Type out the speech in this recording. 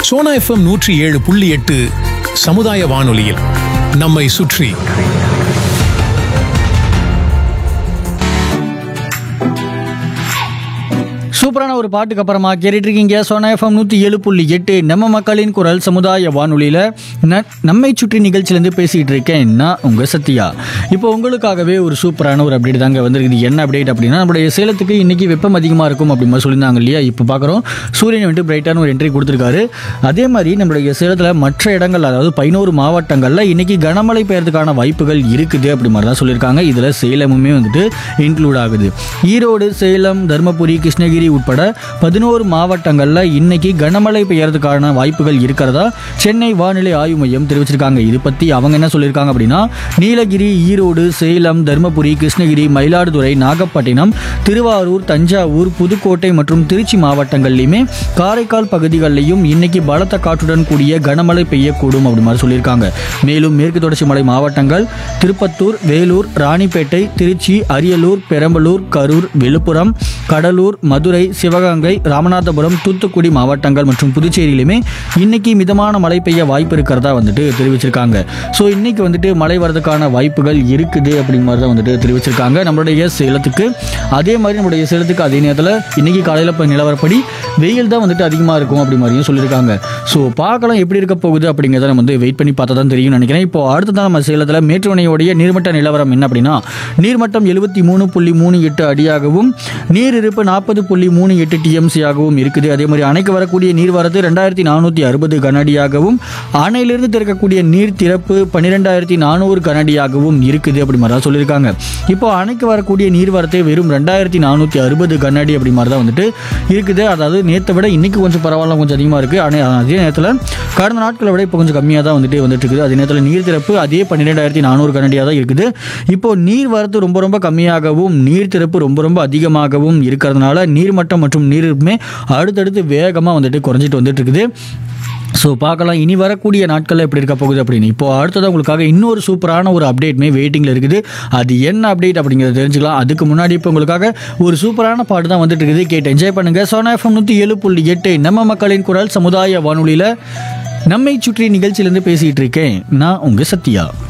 Sona FM நூற்றி ஏழு புள்ளி எட்டு சமுதாய வானொலியில் நம்மை சுற்றி சூப்பரான ஒரு பாட்டுக்கு அப்புறமா கேட்டுட்டு இருக்கீங்க சோனா எஃப்எம் நூற்றி ஏழு புள்ளி எட்டு நம்ம மக்களின் குரல் சமுதாய வானொலியில் ந நம்மை சுற்றி நிகழ்ச்சியிலேருந்து பேசிகிட்டு இருக்கேன் நான் உங்கள் சத்யா இப்போ உங்களுக்காகவே ஒரு சூப்பரான ஒரு அப்டேட் தாங்க வந்திருக்குது என்ன அப்டேட் அப்படின்னா நம்மளுடைய சேலத்துக்கு இன்னைக்கு வெப்பம் அதிகமாக இருக்கும் அப்படி மாதிரி சொல்லியிருந்தாங்க இல்லையா இப்போ பார்க்குறோம் சூரியன் வந்துட்டு பிரைட்டான ஒரு என்ட்ரி கொடுத்துருக்காரு அதே மாதிரி நம்மளுடைய சேலத்தில் மற்ற இடங்கள் அதாவது பதினோரு மாவட்டங்களில் இன்னைக்கு கனமழை பெய்யறதுக்கான வாய்ப்புகள் இருக்குது அப்படி மாதிரி தான் சொல்லியிருக்காங்க இதில் சேலமுமே வந்துட்டு இன்க்ளூட் ஆகுது ஈரோடு சேலம் தருமபுரி கிருஷ்ணகிரி உட்பட பதினோரு மாவட்டங்களில் இன்னைக்கு கனமழை பெய்யறதுக்கான வாய்ப்புகள் இருக்கிறதா சென்னை வானிலை ஆய்வு மையம் தெரிவிச்சிருக்காங்க இது பற்றி அவங்க என்ன சொல்லியிருக்காங்க அப்படின்னா நீலகிரி ஈரோடு சேலம் தருமபுரி கிருஷ்ணகிரி மயிலாடுதுறை நாகப்பட்டினம் திருவாரூர் தஞ்சாவூர் புதுக்கோட்டை மற்றும் திருச்சி மாவட்டங்கள்லையுமே காரைக்கால் பகுதிகளிலையும் இன்னைக்கு பலத்த காற்றுடன் கூடிய கனமழை பெய்யக்கூடும் அப்படி மாதிரி சொல்லியிருக்காங்க மேலும் மேற்கு தொடர்ச்சி மலை மாவட்டங்கள் திருப்பத்தூர் வேலூர் ராணிப்பேட்டை திருச்சி அரியலூர் பெரம்பலூர் கரூர் விழுப்புரம் கடலூர் மதுரை சிவகங்கை ராமநாதபுரம் தூத்துக்குடி மாவட்டங்கள் மற்றும் புதுச்சேரியிலுமே இன்னைக்கு மிதமான மழை பெய்ய வாய்ப்பு இருக்கிறதா வந்துட்டு தெரிவிச்சிருக்காங்க ஸோ இன்னைக்கு வந்துட்டு மழை வரதுக்கான வாய்ப்புகள் இருக்குது அப்படிங்கிற மாதிரி தான் வந்துட்டு தெரிவிச்சிருக்காங்க நம்மளுடைய சேலத்துக்கு அதே மாதிரி நம்மளுடைய சேலத்துக்கு அதே நேரத்தில் இன்னைக்கு காலையில் இப்போ நிலவரப்படி வெயில் தான் வந்துட்டு அதிகமாக இருக்கும் அப்படி மாதிரியும் சொல்லியிருக்காங்க ஸோ பார்க்கலாம் எப்படி இருக்க போகுது அப்படிங்கிறத நம்ம வந்து வெயிட் பண்ணி பார்த்தா தான் தெரியும்னு நினைக்கிறேன் இப்போ அடுத்ததான் நம்ம சேலத்தில் மேட்டுவணையோடைய நீர்மட்ட நிலவரம் என்ன அப்படின்னா நீர்மட்டம் எழுபத்தி மூணு புள்ளி மூணு எட்டு அடியாகவும் நீர் இருப்பு நாற்பது புள்ளி மூணு எட்டு டிஎம்சியாகவும் இருக்குது அதே மாதிரி அணைக்கு வரக்கூடிய நீர்வரத்து ரெண்டாயிரத்தி நானூற்றி அறுபது கனஅடியாகவும் அணையிலிருந்து திறக்கக்கூடிய நீர் திறப்பு பன்னிரெண்டாயிரத்தி நானூறு கனஅடியாகவும் இருக்குது அப்படி மாதிரி தான் சொல்லியிருக்காங்க இப்போ அணைக்கு வரக்கூடிய நீர்வரத்து வெறும் ரெண்டாயிரத்தி நானூற்றி அறுபது கனஅடி அப்படி மாதிரி தான் வந்துட்டு இருக்குது அதாவது நேற்றை விட இன்னைக்கு கொஞ்சம் பரவாயில்ல கொஞ்சம் அதிகமாக இருக்குது ஆனால் அதே நேரத்தில் கடந்த நாட்களை விட இப்போ கொஞ்சம் கம்மியாக தான் வந்துட்டு வந்துட்டு இருக்குது அதே நேரத்தில் நீர் திறப்பு அதே பன்னிரெண்டாயிரத்தி நானூறு கனடியாக தான் இருக்குது இப்போ நீர் வரத்து ரொம்ப ரொம்ப கம்மியாகவும் நீர் திறப்பு ரொம்ப ரொம்ப அதிகமாகவும் இருக்கிறதுனால நீர்மட்டம் மற்றும் நீர் இருப்புமே அடுத்தடுத்து வேகமாக வந்துட்டு குறைஞ்சிட்டு வந்துட்டு இருக்குது ஸோ பார்க்கலாம் இனி வரக்கூடிய நாட்களில் எப்படி இருக்க போகுது அப்படின்னு இப்போ அடுத்தது உங்களுக்காக இன்னொரு சூப்பரான ஒரு அப்டேட்மே வெயிட்டிங்கில் இருக்குது அது என்ன அப்டேட் அப்படிங்கிறத தெரிஞ்சுக்கலாம் அதுக்கு முன்னாடி இப்போ உங்களுக்காக ஒரு சூப்பரான பாட்டு தான் வந்துட்டு இருக்குது கேட்டு என்ஜாய் பண்ணுங்க சோனா எஃப்எம் நூற்றி ஏழு புள்ளி எட்டு நம்ம மக்களின் குரல் சமுதாய வானொலியில் நம்மை சுற்றி நிகழ்ச்சியிலேருந்து பேசிகிட்டு இருக்கேன் நான் உங்கள் சத்யா